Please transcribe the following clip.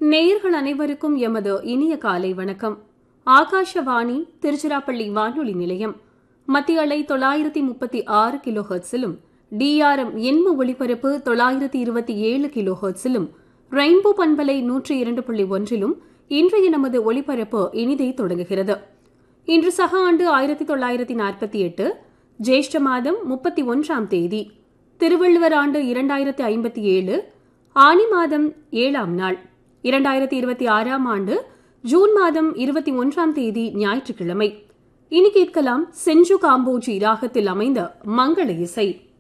நேயர்கள் அனைவருக்கும் எமது இனிய காலை வணக்கம் ஆகாஷவாணி திருச்சிராப்பள்ளி வானொலி நிலையம் மத்திய அலை தொள்ளாயிரத்தி முப்பத்தி ஆறு கிலோ ஹெர்ட்ஸிலும் டிஆர்எம் எண்ம ஒளிபரப்பு தொள்ளாயிரத்தி இருபத்தி ஏழு கிலோ ஹெர்ட்ஸிலும் ரெயின்போ பண்பலை நூற்றி இரண்டு புள்ளி ஒன்றிலும் இன்றைய நமது ஒளிபரப்பு இனிதே தொடங்குகிறது இன்று சக ஆண்டு ஆயிரத்தி தொள்ளாயிரத்தி நாற்பத்தி எட்டு ஜேஷ்ட மாதம் முப்பத்தி ஒன்றாம் தேதி திருவள்ளுவர் ஆண்டு இரண்டாயிரத்தி ஐம்பத்தி ஏழு ஆனி மாதம் ஏழாம் நாள் இரண்டாயிரத்தி இருபத்தி ஆறாம் ஆண்டு ஜூன் மாதம் இருபத்தி ஒன்றாம் தேதி ஞாயிற்றுக்கிழமை இனி கேட்கலாம் செஞ்சு காம்போஜி ராகத்தில் அமைந்த மங்கள இசை